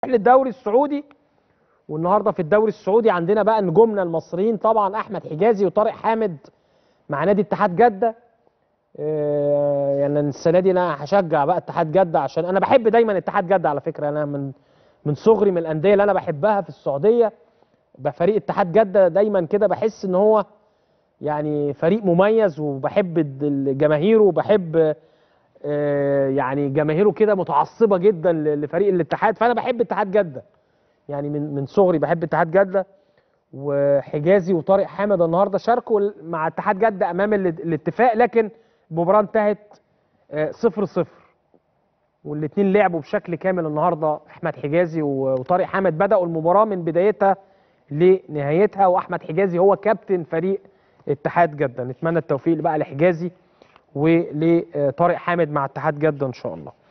للدوري السعودي والنهارده في الدوري السعودي عندنا بقى نجومنا المصريين طبعا احمد حجازي وطارق حامد مع نادي اتحاد جده آه، يعني السنه دي انا هشجع بقى اتحاد جده عشان انا بحب دايما اتحاد جده على فكره انا من من صغري من الانديه اللي انا بحبها في السعوديه بقى فريق اتحاد جده دايما كده بحس ان هو يعني فريق مميز وبحب الد- جماهيره وبحب آه، يعني جماهيره كده متعصبه جدا ل- لفريق الاتحاد فانا بحب اتحاد جده يعني من من صغري بحب اتحاد جده وحجازي وطارق حامد النهارده شاركوا مع اتحاد جده امام ال- الاتفاق لكن المباراه انتهت آه، صفر صفر والاثنين لعبوا بشكل كامل النهارده احمد حجازي و- وطارق حامد بداوا المباراه من بدايتها لنهايتها واحمد حجازي هو كابتن فريق اتحاد جده نتمنى التوفيق بقى لحجازي ولطارق حامد مع اتحاد جده ان شاء الله